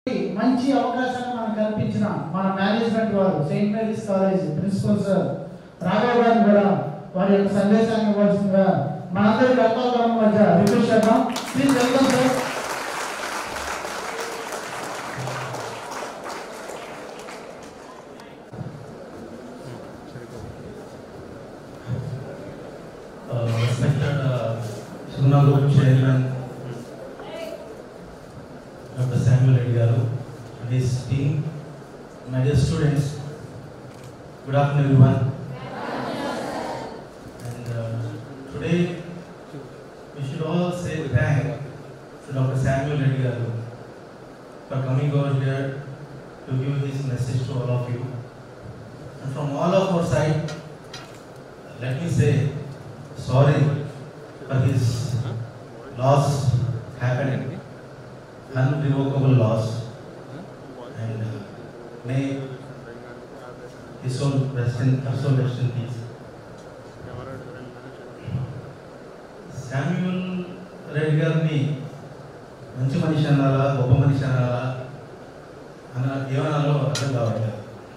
మంచి అవకాశాన్ని మనకు కల్పించిన మన మేనేజ్మెంట్ వారు Saint Mary's college principal sir Raghav గారిని కూడా వారి యొక్క సందేశాన్ని ఇవ్వాల్సిందిగా మనందరి కర్తవ్యం మధ్య రిక్వెస్ట్ చేద్దాం please welcome sir uh, respected uh, Suna Group Chairman Dr. Samuel Reddy garu and his team, my dear students, good afternoon everyone. And uh, today we should all say thank to Dr. Samuel Reddy garu for coming over here to give his message to all of you. And from all of our side, let me say sorry for his loss happened, unrevocable loss, and uh, may his soul rest in, her soul rest in peace. Samuel Reddy గారిని మంచి మనిషి అనాలా గొప్ప మనిషి అనాలా అన్న ఏమనాలో అర్థం కావట్లేదు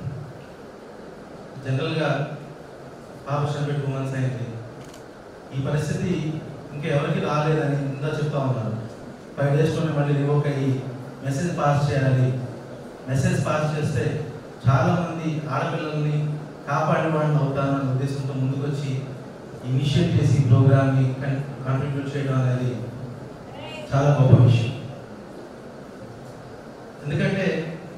జనరల్గా పాప చనిపోయి టూ మంత్స్ అయింది ఈ పరిస్థితి ఇంకా ఎవరికి రాలేదని ఇందా చెప్తా ఉన్నారు ఫైవ్ డేస్లోనే మళ్ళీ రివోక్ అయ్యి మెసేజ్ పాస్ చేయాలి మెసేజ్ పాస్ చేస్తే చాలామంది ఆడపిల్లల్ని కాపాడే వాళ్ళని అవుతానన్న ఉద్దేశంతో ముందుకొచ్చి ఇనిషియేట్ చేసి ఈ ప్రోగ్రామ్ని కాంట్రిబ్యూట్ చేయడం అనేది చాలా గొప్ప విషయం ఎందుకంటే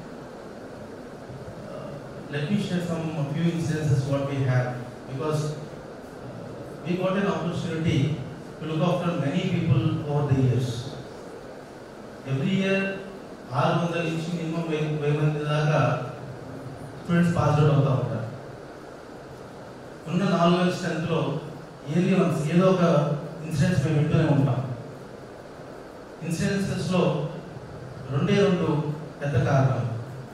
let me share some a few instances what we have because uh, we got an opportunity to look after many people over the years. Every year, ఆరు వందల నుంచి మినిమం వెయ్యి వెయ్యి మంది దాకా స్టూడెంట్స్ పాస్ అవుట్ అవుతూ ఉంటారు ఉన్న నాలుగు వేల స్ట్రెంత్లో ఇయర్లీ వన్స్ ఏదో ఒక ఇన్సిడెంట్స్ మేము వింటూనే ఉంటాం ఇన్సిడెన్సెస్లో రెండే రెండు పెద్ద కారణాలు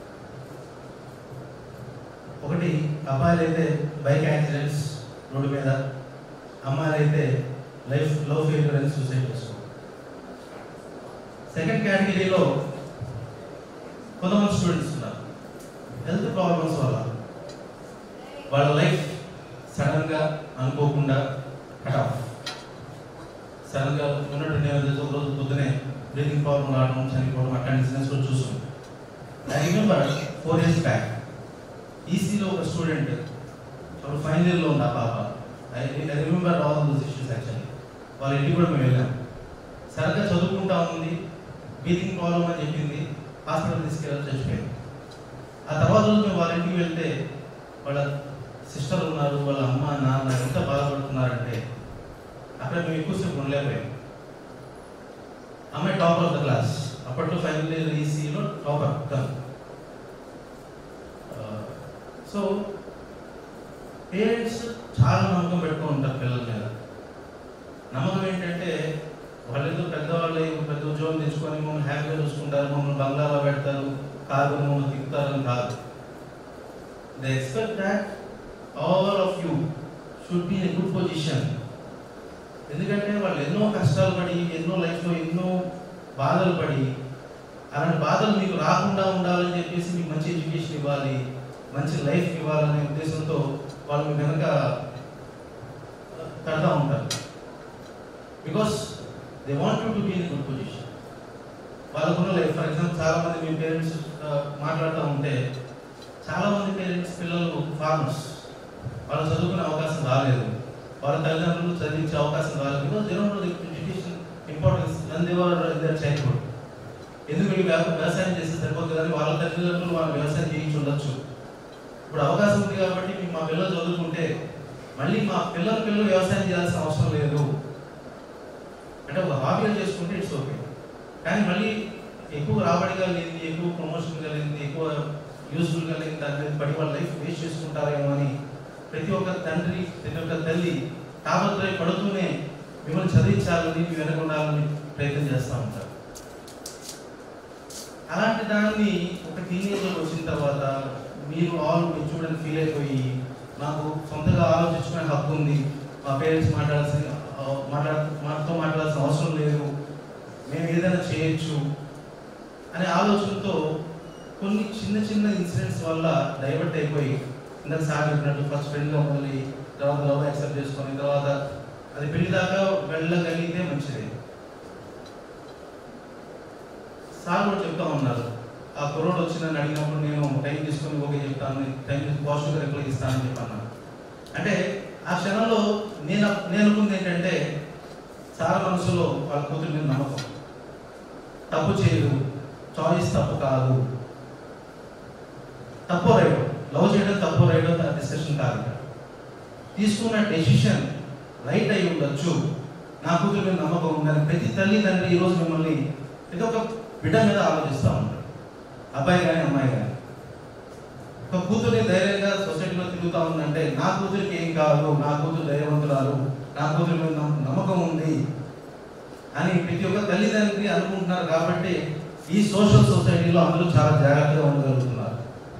ఒకటి అబ్బాయిలు అయితే బైక్ యాక్సిడెంట్స్ రోడ్డు మీద అమ్మాయిలు అయితే లైఫ్ లవ్ ఫెయిల్యూర్ అని సూసైడ్ చేసుకో సెకండ్ కేటగిరీలో కొంతమంది స్టూడెంట్స్ ఉన్నారు హెల్త్ ప్రాబ్లమ్స్ వల్ల వాళ్ళ లైఫ్ సడన్గా అనుకోకుండా కట్ ఆఫ్ సడన్గా ఉన్నట్టు నేను ఒక రోజు పొద్దునే బ్రీతింగ్ ప్రాబ్లం రావడం చనిపోవడం అట్లాంటి ఇన్సిడెంట్స్ కూడా చూసాం I remember four years back ఈసీలో ఒక స్టూడెంట్ అప్పుడు ఫైనల్ ఇయర్లో ఉంది ఆ పాప I I remember all those issues actually వాళ్ళ ఇంటికి కూడా మేము వెళ్ళాం సరిగ్గా చదువుకుంటా ఉంది బ్రీతింగ్ ప్రాబ్లం అని చెప్పింది హాస్పిటల్ తీసుకెళ్ళి చచ్చిపోయింది ఆ తర్వాత రోజు మేము వాళ్ళ ఇంటికి వెళ్తే వాళ్ళ సిస్టర్ ఉన్నారు వాళ్ళ అమ్మ నాన్న ఎంత బాధపడుతున్నారంటే అక్కడ మేము ఎక్కువసేపు ఉండలేకపోయాం అమ్మాయి టాపర్ ఆఫ్ ద క్లాస్ అప్పట్లో ఫైనల్ ఇయర్ ఈసీలో టాపర్ తను సో పేరెంట్స్ చాలా నమ్మకం పెట్టుకో ఉంటారు పిల్లల మీద నమ్మకం ఏంటంటే వాళ్ళు ఏదో పెద్దవాళ్ళు పెద్ద ఉద్యోగం తెచ్చుకొని మమ్మల్ని హ్యాపీగా చూసుకుంటారు మమ్మల్ని బంగ్లాలో పెడతారు కారు మమ్మల్ని తిప్పుతారని కాదు they expect that all of you should be in good position ఎందుకంటే వాళ్ళు ఎన్నో కష్టాలు పడి ఎన్నో లైఫ్లో ఎన్నో బాధలు పడి అలాంటి బాధలు మీకు రాకుండా ఉండాలని చెప్పేసి మీకు మంచి ఎడ్యుకేషన్ ఇవ్వాలి మంచి లైఫ్ ఇవ్వాలనే ఉద్దేశంతో వాళ్ళు మీ వెనక కడతా ఉంటారు because they want to be in good position వాళ్ళకున్న లైఫ్ ఫర్ ఎగ్జాంపుల్ చాలా మంది మీ పేరెంట్స్ మాట్లాడుతూ ఉంటే చాలా మంది పేరెంట్స్ పిల్లలు ఫార్మర్స్ వాళ్ళు చదువుకునే అవకాశం రాలేదు వాళ్ళ తల్లిదండ్రులు చదివించే అవకాశం రాలేదు because they don't know education importance none they were their childhood ఎందుకు మీకు వ్యవ- వ్యవసాయం చేస్తే సరిపోతుంది కానీ వాళ్ళ తల్లిదండ్రులు వాళ్ళు వ్యవసాయం చేయించి ఉండొచ్చు ఇప్పుడు అవకాశం ఉంది కాబట్టి మీకు మా పిల్లలు చదువుకుంటే మళ్ళీ మా పిల్లల పిల్లలు వ్యవసాయం చేయాల్సిన అవసరం లేదు అంటే ఒక హాబీగా చేసుకుంటే ఇట్స్ ఓకే కానీ మళ్ళీ ఎక్కువ రాబడి కలిగింది ఎక్కువ ప్రమోషన్ కలిగింది ఎక్కువ యూస్ఫుల్ కలిగింది దాని మీద పడి వాళ్ళ లైఫ్ వేస్ట్ చేసుకుంటారేమో అని ప్రతి ఒక్క తండ్రి ప్రతి ఒక్క తల్లి తాపత్రయ పడుతూనే మిమ్మల్ని చదివించాలని మీ వెనక ఉండాలని ప్రయత్నం చేస్తూ ఉంటారు అలాంటి దాన్ని ఒక టీనేజ్లో వచ్చిన తర్వాత మీరు ఆల్ మెచ్యూర్డ్ ఫీల్ అయిపోయి నాకు సొంతగా ఆలోచించుకునే హక్కు ఉంది మా పేరెంట్స్ మాట్లాడాల్సిన మాట్లాడ మాతో మాట్లాడాల్సిన అవసరం లేదు మేము ఏదైనా చేయొచ్చు అనే ఆలోచనతో కొన్ని చిన్న చిన్న ఇన్సిడెంట్స్ వల్ల డైవర్ట్ అయిపోయి ఇందాక సార్ చెప్పినట్టు ఫస్ట్ ఫ్రెండ్గా మొదలు తర్వాత లవ్ యాక్సెప్ట్ చేసుకొని తర్వాత అది పెళ్లి దాకా వెళ్ళగలిగితే మంచిది సార్ కూడా చెప్తా ఉన్నారు ఆ కుర్రోడు వచ్చి నన్ను అడిగినప్పుడు నేను టైం తీసుకొని ఓకే చెప్తాను టైం పాజిటివ్గా రిప్లై ఇస్తానని చెప్పాను అంటే ఆ క్షణంలో నేను నేను అనుకుంది ఏంటంటే సార్ మనసులో వాళ్ళ కూతురు మీద నమ్మకం తప్పు చేయదు చాయిస్ తప్పు కాదు తప్పు రైట్ లవ్ చేయడం తప్పు రైట్ డిస్కషన్ కాదు ఇక్కడ. తీసుకున్న డెసిషన్ రైట్ అయి ఉండొచ్చు నా కూతురు మీద నమ్మకం ఉందని ప్రతి తల్లి తండ్రి ఈరోజు మిమ్మల్ని ఇది ఒక బిడ్డ మీద ఆలోచిస్తూ ఉంటారు అబ్బాయి కానీ అమ్మాయి కానీ ఒక కూతుర్ని ధైర్యంగా సొసైటీలో తిరుగుతా ఉందంటే నా కూతురికి ఏం కాదు నా కూతురు ధైర్యవంతురాలు నా కూతురు మీద నమ్మ- నమ్మకం ఉంది అని ప్రతి ఒక్క తల్లిదండ్రి అనుకుంటున్నారు కాబట్టి ఈ సోషల్ సొసైటీలో అందరూ చాలా జాగ్రత్తగా ఉండగలుగుతున్నారు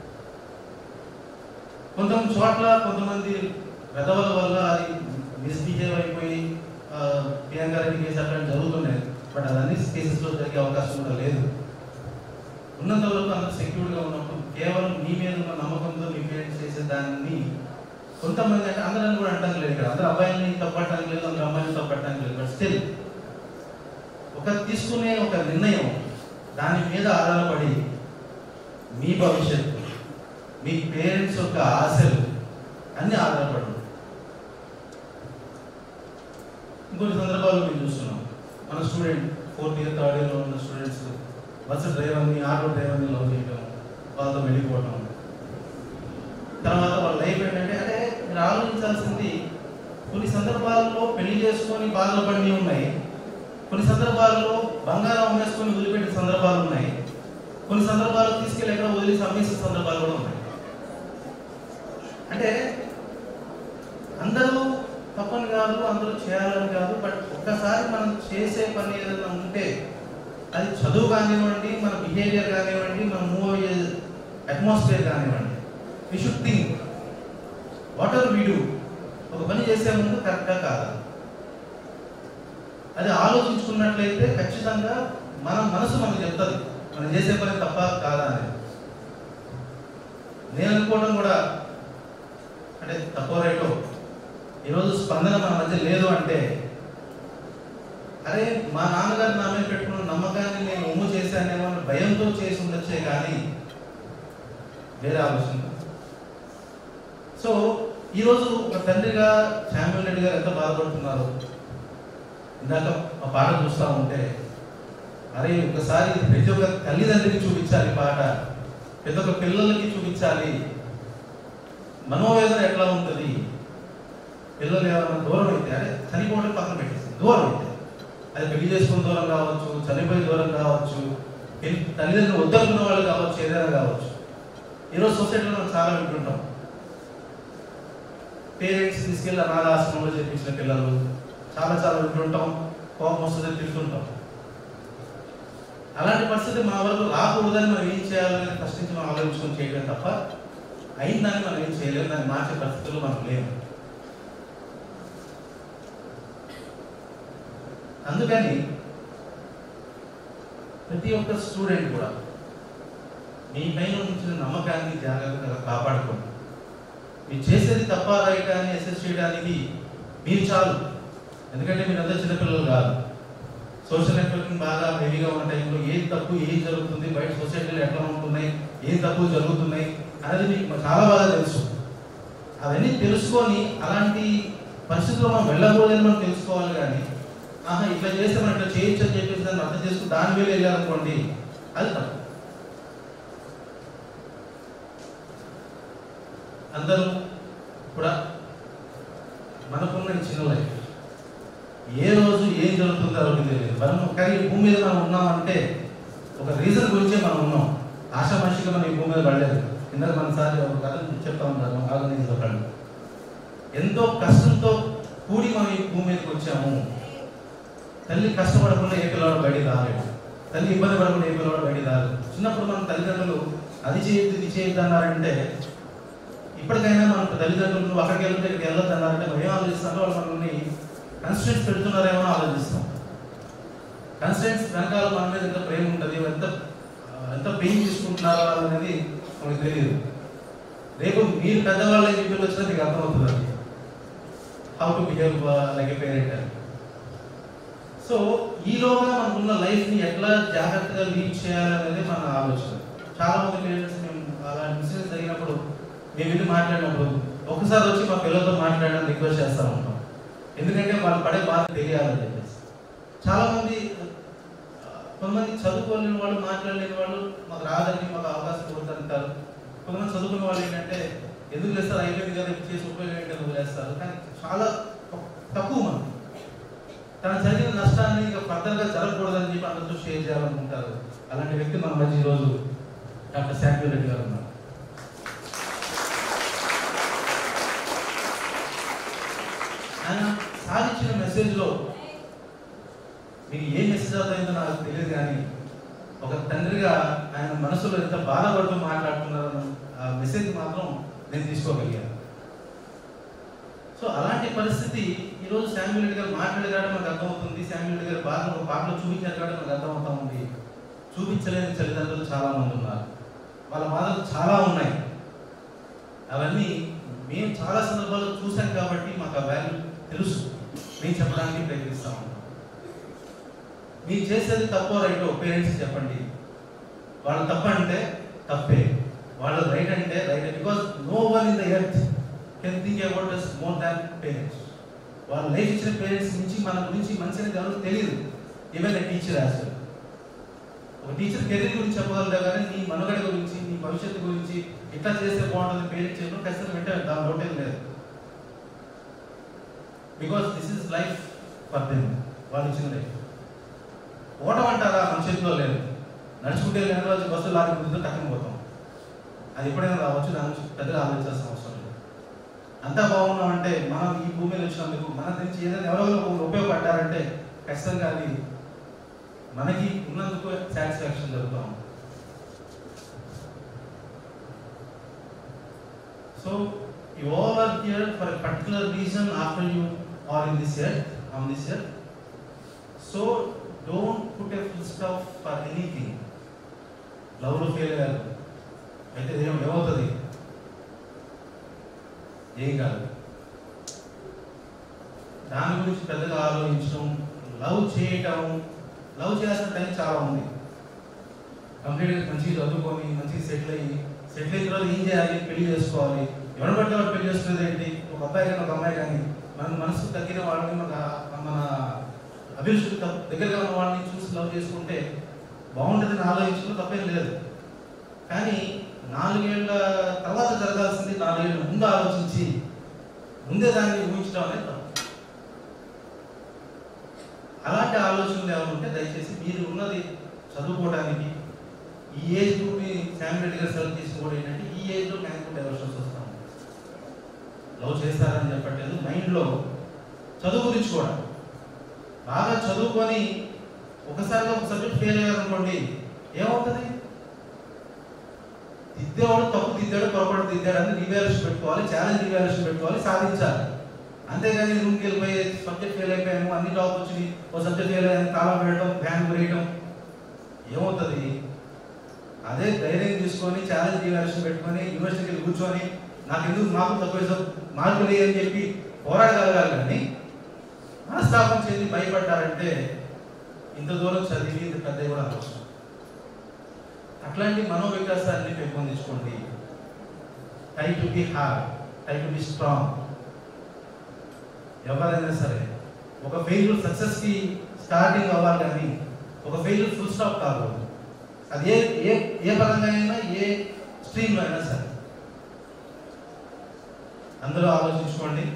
కొంత చోట్ల కొంతమంది వెధవల వల్ల అది మిస్బిహేవ్ అయిపోయి ఆ, ప్రియాంక రెడ్డి కేసు అట్లాంటి జరుగుతున్నాయి బట్ అది అన్ని కేసెస్లో జరిగే అవకాశం కూడా లేదు ఉన్నంత వరకు అందరూ సెక్యూర్డ్గా ఉన్నప్పుడు కేవలం మీ మీద ఉన్న నమ్మకంతో మీ పేరెంట్స్ చేసే దాన్ని కొంతమంది అంటే అందరూ కూడా అంటానికి లేదు ఇక్కడ అందరూ అబ్బాయిని తప్పట్టడానికి లేదు అందరూ అమ్మాయిని తప్పట్టడానికి లేదు బట్ స్టిల్ ఒక తీసుకునే ఒక నిర్ణయం దాని మీద ఆధారపడి మీ భవిష్యత్తు మీ పేరెంట్స్ యొక్క ఆశలు అన్ని ఆధారపడి ఉంటాయి. ఇంకొన్ని సందర్భాల్లో మేము చూస్తున్నాం మన స్టూడెంట్ ఫోర్త్ ఇయర్ థర్డ్ ఇయర్లో ఉన్న స్టూడెంట్స్ బస్సు డ్రైవర్ని ఆటో డ్రైవర్ని లవ్ చేయడం వాళ్ళతో వెళ్ళిపోవటం తర్వాత వాళ్ళ లైఫ్ ఏంటంటే అంటే మీరు ఆలోచించాల్సింది కొన్ని సందర్భాల్లో పెళ్లి చేసుకొని బాధలు పడినవి ఉన్నాయి కొన్ని సందర్భాల్లో బంగారం అమ్మేసుకొని వదిలిపెట్టిన సందర్భాలు ఉన్నాయి కొన్ని సందర్భాల్లో తీసుకెళ్ళి ఎక్కడ వదిలేసి అమ్మేసిన సందర్భాలు కూడా ఉన్నాయి అంటే అందరూ తప్పని కాదు అందరూ చేయాలని కాదు బట్ ఒక్కసారి మనం చేసే పని ఏదైనా ఉంటే అది చదువు కానివ్వండి మన బిహేవియర్ కానివ్వండి మన మూవ్ అయ్యే అట్మాస్ఫియర్ కానివ్వండి we should think what are we do ఒక పని చేసే ముందు కరెక్టా కాదా అది ఆలోచించుకున్నట్లయితే ఖచ్చితంగా మన మనసు మనకు చెప్తుంది మనం చేసే పని తప్ప కాదా అని నేను అనుకోవడం కూడా అంటే తక్కువ రేటు ఈరోజు స్పందన మన మధ్య లేదు అంటే అరే మా నాన్నగారు నా మీద పెట్టుకున్న నమ్మకాన్ని నేను ఉమ్ము చేశానేమో అని భయంతో చేసి ఉండొచ్చే కానీ వేరే ఆలోచన సో ఈరోజు ఒక తండ్రిగా శామ్యుల్ రెడ్డి గారు ఎంత బాధపడుతున్నారు ఇందాక ఆ పాట చూస్తూ ఉంటే అరే ఒకసారి ఇది ప్రతి ఒక్క తల్లిదండ్రికి చూపించాలి ఈ పాట ప్రతి ఒక్క పిల్లలకి చూపించాలి మనోవేదన ఎట్లా ఉంటుంది పిల్లలు ఏమైనా దూరం అయితే అరే చనిపోవడం పక్కన పెట్టేసి దూరం అయితే అది పెళ్లి చేసుకున్న దూరం కావచ్చు చనిపోయే దూరం కావచ్చు పెళ్లి- తల్లిదండ్రులు వద్దనుకున్న వాళ్ళు కావచ్చు ఏదైనా కావచ్చు ఈరోజు సొసైటీలో మనం చాలా వింటుంటాం పేరెంట్స్ తీసుకెళ్ళి అనాథ ఆశ్రమంలో చేర్పించిన పిల్లలు చాలా చాలా వింటుంటాం కోపం వస్తుంది తిరుగుతుంటాం అలాంటి పరిస్థితి మా వరకు రాకూడదని మనం ఏం చేయాలని ఫస్ట్ నుంచి మనం ఆలోచించుకొని చేయడం తప్ప అయిందని మనం ఏం చేయలేము దాన్ని మార్చే పరిస్థితుల్లో మనం లేము అందుకని ప్రతి ఒక్క స్టూడెంట్ కూడా మీ పైన ఉంచిన నమ్మకాన్ని జాగ్రత్తగా కాపాడుకోండి మీరు చేసేది తప్ప రైట్ అని అసెస్ చేయడానికి మీరు చాలు ఎందుకంటే మీరంతా చిన్నపిల్లలు కాదు సోషల్ నెట్వర్కింగ్ బాగా హెవీగా ఉన్న టైంలో ఏది తప్పు ఏం జరుగుతుంది బయట సొసైటీలో ఎట్లా ఉంటున్నాయి ఏం తప్పులు జరుగుతున్నాయి అనేది మీకు చాలా బాగా తెలుసు అవన్నీ తెలుసుకొని అలాంటి పరిస్థితుల్లో మనం వెళ్ళకూడదని మనం తెలుసుకోవాలి కానీ ఆహా ఇట్లా చేస్తే మనం ఇట్లా చేయొచ్చు అని చెప్పేసి దాన్ని అర్థం చేసుకుని దాని మీద వెళ్ళాలనుకోండి అది తప్పు అందరూ కూడా మనకున్న ఈ చిన్న లైఫ్ ఏ రోజు ఏం జరుగుతుందో ఎవరికి తెలియదు మనం కానీ ఈ భూమి మీద మనం ఉన్నామంటే ఒక రీజన్ గురించే మనం ఉన్నాం ఆశామాషిగా మనం ఈ భూమి మీద పడలేదు ఇందాక మన సార్ ఒక కథ చెప్తా ఉంటారు ఆర్గనైజ్ ఒకళ్ళు ఎంతో కష్టంతో కూడి మనం ఈ భూమి మీదకి వచ్చాము తల్లి కష్టపడకుండా ఏ పిల్లవాడు బయటికి రాలేడు తల్లి ఇబ్బంది పడకుండా ఏ పిల్లవాడు బయటికి రాలేదు చిన్నప్పుడు మన తల్లిదండ్రులు అది చేయొద్దు ఇది చేయొద్దు అన్నారంటే ఇప్పటికైనా మన తల్లిదండ్రులు నువ్వు అక్కడికి వెళ్తే ఇక్కడికి వెళ్ళొద్దు అన్నారంటే మనం ఏం ఆలోచిస్తారో వాళ్ళు మనల్ని కన్స్టెంట్స్ పెడుతున్నారేమో అని ఆలోచిస్తాం కన్స్టెంట్స్ వెనకాల మన మీద ఎంత ప్రేమ ఉంటుంది ఎంత ఎంత పెయిన్ తీసుకుంటున్నారో అనేది మనకు తెలియదు రేపు మీరు పెద్దవాళ్ళు అని చెప్పి వచ్చినా మీకు అర్థమవుతుంది అది how to behave like a parent అని సో ఈలోగా మనకున్న లైఫ్ని ఎట్లా జాగ్రత్తగా లీడ్ చేయాలనేది మన ఆలోచన చాలా మంది పేరెంట్స్ మేము అలా ఇన్సిడెంట్ జరిగినప్పుడు మేము వెళ్ళి మాట్లాడినప్పుడు ఒకసారి వచ్చి మా పిల్లలతో మాట్లాడడానికి రిక్వెస్ట్ చేస్తూ ఉంటాం ఎందుకంటే వాళ్ళు పడే బాధ తెలియాలని చెప్పేసి చాలా మంది ఆ, కొంతమంది చదువుకోలేని వాళ్ళు మాట్లాడలేని వాళ్ళు మాకు రాదని మాకు అవకాశం కొడుతుంటారు కొంతమంది చదువుకున్న వాళ్ళు ఏంటంటే ఎందుకు లేస్తారు అయిపోయింది కదా ఇప్పుడు చేసి ఉపయోగం ఏంటని వదిలేస్తారు కానీ చాలా తక్కువ మంది తన జరిగిన నష్టాన్ని ఇక ఫర్దర్గా జరగకూడదని చెప్పి అందరితో షేర్ చేయాలనుకుంటారు అలాంటి వ్యక్తి మన మధ్య ఈరోజు డాక్టర్ శాంతి రెడ్డి గారు ఉన్నారు ఆయన సాధించిన మెసేజ్లో మీకు ఏ మెసేజ్ అవుతుందో నాకు తెలియదు కానీ ఒక తండ్రిగా ఆయన మనసులో ఎంత బాధపడుతూ మాట్లాడుతున్నారో ఆ మెసేజ్ మాత్రం నేను తీసుకోగలిగాను సో అలాంటి పరిస్థితి ఈరోజు శామ్యుల్ రెడ్డి గారు మాట్లాడగానే మనకు అర్థమవుతుంది శామ్యుల్ రెడ్డి గారు బాధ ఒక పాటలో చూపించారు కాబట్టి మనకు అర్థమవుతా ఉంది చూపించలేని తల్లిదండ్రులు చాలా మంది ఉన్నారు వాళ్ళ బాధలు చాలా ఉన్నాయి అవన్నీ మేము చాలా సందర్భాల్లో చూసాం కాబట్టి మాకు ఆ వాల్యూ తెలుసు మేము చెప్పడానికి ప్రయత్నిస్తా ఉన్నాం మీరు చేసేది తప్పో రైటో పేరెంట్స్ చెప్పండి వాళ్ళు తప్పంటే తప్పే వాళ్ళు రైట్ అంటే right because no one in the earth can think about us more than parents వాళ్ళ లైఫ్ ఇచ్చిన పేరెంట్స్ నుంచి మన గురించి మంచిగా ఎవరికి తెలియదు ఈవెన్ టీచర్ యాజ్ ఒక టీచర్ కెరీర్ గురించి చెప్పగలరు కానీ నీ మనుగడ గురించి నీ భవిష్యత్తు గురించి ఇట్లా చేస్తే బాగుంటుంది పేరెంట్స్ చెప్పడం ఖచ్చితంగా వింటే దాని లోటే లేదు because this is life for them వాళ్ళు ఇచ్చిన లైఫ్ ఓటం అంటారా మన చేతిలో లేదు నడుచుకుంటే లేని రోజు బస్సు లారీ ముందు టక్కన పోతాం అది ఎప్పుడైనా రావచ్చు దాని గురించి పెద్దగా ఆలోచించాల్సిన అవసరం లేదు అంతా బాగున్నాం అంటే మనం ఈ భూమి మీద వచ్చినందుకు మన నుంచి ఏదైనా ఎవరో ఒకరు ఉపయోగపడ్డారంటే ఖచ్చితంగా అది మనకి ఉన్నందుకు సాటిస్ఫాక్షన్ జరుగుతాం so you all are here for a particular reason after you are in this year on this year so don't put a full stop for anything లవ్లో ఫెయిల్ అయ్యారు అయితే ఏం ఏమవుతుంది ఏం కాదు దాని గురించి పెద్దగా ఆలోచించడం లవ్ చేయటం లవ్ చేయాల్సిన టైం చాలా ఉంది కంప్లీట్గా మంచిగా చదువుకొని మంచిగా సెటిల్ అయ్యి సెటిల్ అయిన తర్వాత ఏం చేయాలి పెళ్లి చేసుకోవాలి ఎవరు పడితే వాడు పెళ్లి చేసుకునేది ఏంటి ఒక అబ్బాయి కానీ ఒక అమ్మాయి కానీ మన మనసు తగ్గిన వాళ్ళని మన మన అభిరుచి దగ్గరగా ఉన్న వాళ్ళని చూసి లవ్ చేసుకుంటే బాగుంటుందని ఆలోచించడం తప్పేం లేదు కానీ నాలుగేళ్ల తర్వాత జరగాల్సింది నాలుగేళ్ల ముందు ఆలోచించి ముందే దాన్ని ఊహించడం అనేది తప్పు అలాంటి ఆలోచనలు ఏమైనా ఉంటే దయచేసి మీరు ఉన్నది చదువుకోవడానికి ఈ ఏజ్ గ్రూప్ని శామ్ రెడ్డి గారు సెలెక్ట్ చేసిన కూడా ఏంటంటే ఈ ఏజ్లో మ్యాక్సిమం డైవర్షన్స్ వస్తాం లవ్ చేస్తారని చెప్పట్లేదు మైండ్లో చదువు గురించి కూడా బాగా చదువుకొని ఒకసారిగా ఒక సబ్జెక్ట్ ఫెయిల్ అయ్యారనుకోండి ఏమవుతుంది దిద్దేవాడు తప్పు దిద్దాడు పొరపాటు దిద్దాడు అని రివాల్యూషన్ పెట్టుకోవాలి ఛాలెంజ్ రివాల్యూషన్ పెట్టుకోవాలి సాధించాలి అంతేగాని రూమ్కి వెళ్ళిపోయి సబ్జెక్ట్ ఫెయిల్ అయిపోయాము అన్ని టాప్ వచ్చినాయి ఓ సబ్జెక్ట్ ఫెయిల్ అయ్యాను తాళం వేయడం బ్యాంక్ వేయడం ఏమవుతుంది అదే ధైర్యం తీసుకొని ఛాలెంజ్ రివాల్యూషన్ పెట్టుకొని యూనివర్సిటీకి వెళ్ళి కూర్చొని నాకు ఎందుకు మాకు తక్కువ వేసావు మార్కులు వేయని చెప్పి పోరాడగలగాలి కానీ మనస్తాపం చెంది భయపడ్డారంటే ఇంత దూరం చదివి ఇంత పెద్ద కూడా అనవసరం అట్లాంటి మనోవికాసాన్ని పెంపొందించుకోండి try to be hard try to be strong ఎవరైనా సరే ఒక ఫెయిల్యూర్ సక్సెస్కి స్టార్టింగ్ అవ్వాలి కానీ ఒక ఫెయిల్యూర్ ఫుల్ స్టాప్ కాకూడదు అది ఏ ఏ ఏ పరంగా అయినా ఏ స్ట్రీమ్లో అయినా సరే అందరూ ఆలోచించుకోండి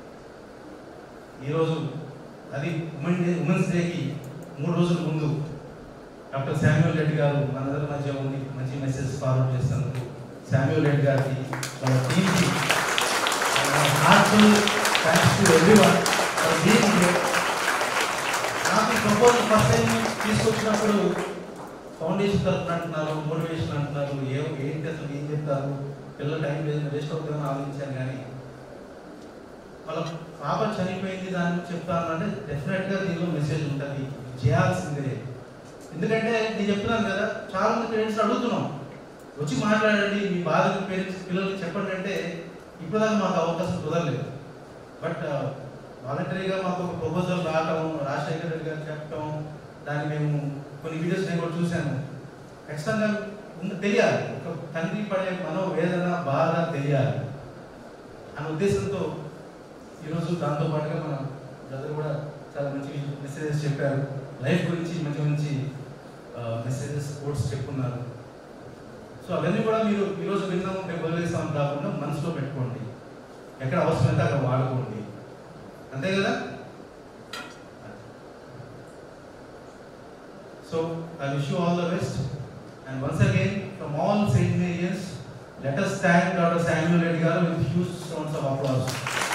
ఈరోజు అది ఉమెన్ డే ఉమెన్స్ డేకి మూడు రోజుల ముందు డాక్టర్ శామ్యూల్ రెడ్డి గారు మనందరి మధ్య ఉండి మంచి మెసేజ్ ఫార్వర్డ్ చేసినందుకు శామ్యూల్ రెడ్డి గారికి వాళ్ళ టీంకి heartful thanks to everyone for being here నాకు ఈ ప్రపోజల్ ఫస్ట్ టైం తీసుకొచ్చినప్పుడు ఫౌండేషన్ తరఫున అంటున్నారు మోటివేషన్ అంటున్నారు ఏ ఏంటి అసలు ఏం చెప్తారు పిల్లల టైం లేదు వేస్ట్ అవుతుందని ఆలోచించాను కానీ వాళ్ళ పాప చనిపోయింది దాని గురించి చెప్తాను అంటే డెఫినెట్గా దీనిలో మెసేజ్ ఉంటుంది చేయాల్సిందే ఎందుకంటే నేను చెప్తున్నాను కదా చాలా మంది పేరెంట్స్ అడుగుతున్నాం వచ్చి మాట్లాడండి మీ బాధలు పేరెంట్స్ పిల్లలకి చెప్పండి అంటే ఇప్పటిదాకా మాకు అవకాశం కుదరలేదు బట్ వాలంటరీగా మాకు ఒక ప్రపోజల్ రావటం రాజశేఖర్ రెడ్డి గారు చెప్పటం దాన్ని మేము కొన్ని వీడియోస్ నేను కూడా చూశాను ఖచ్చితంగా ముందు తెలియాలి ఒక తండ్రి పడే మనోవేదన బాధ తెలియాలి అనే ఉద్దేశంతో ఈరోజు దాంతో పాటుగా మన బ్రదర్ కూడా చాలా మంచి మెసేజెస్ చెప్పారు లైఫ్ గురించి మంచి మంచి మెసేజెస్ కోట్స్ చెప్పున్నారు సో అవన్నీ కూడా మీరు ఈరోజు విన్నాము రేపు వదిలేసాం కాకుండా మనసులో పెట్టుకోండి ఎక్కడ అవసరమైతే అక్కడ వాడుకోండి అంతే కదా so I wish you all the best and once again from all Saint Marians let us thank doctor Samuel Reddy గారు with huge stones of applause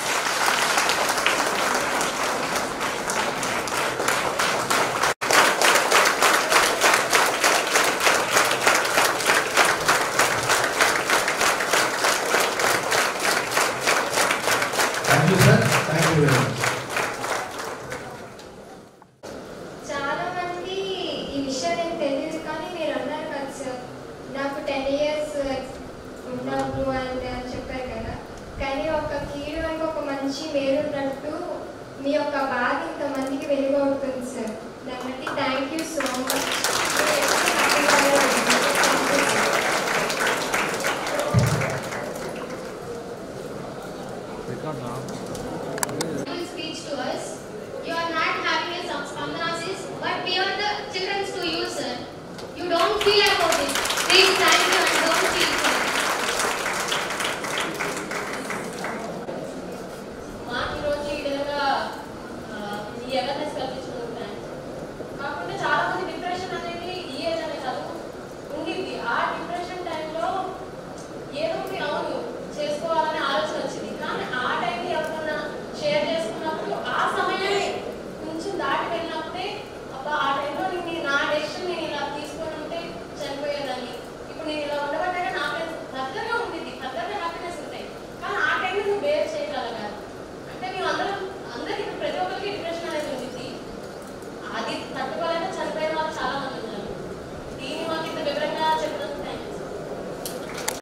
thank you sir thank you very much చాలా మంది ఈ విషయం నేను తెలియదు కానీ మీరు అన్నారు కదా సార్ నాకు టెన్ ఇయర్స్ ఉన్నాను అని అని చెప్పారు కదా కానీ ఒక కీడు వెనుక ఒక మంచి మేలు ఉన్నట్టు మీ యొక్క బాధ ఇంతమందికి వెలుగు అవుతుంది సార్ దాన్ని బట్టి థ్యాంక్ యూ సో మచ్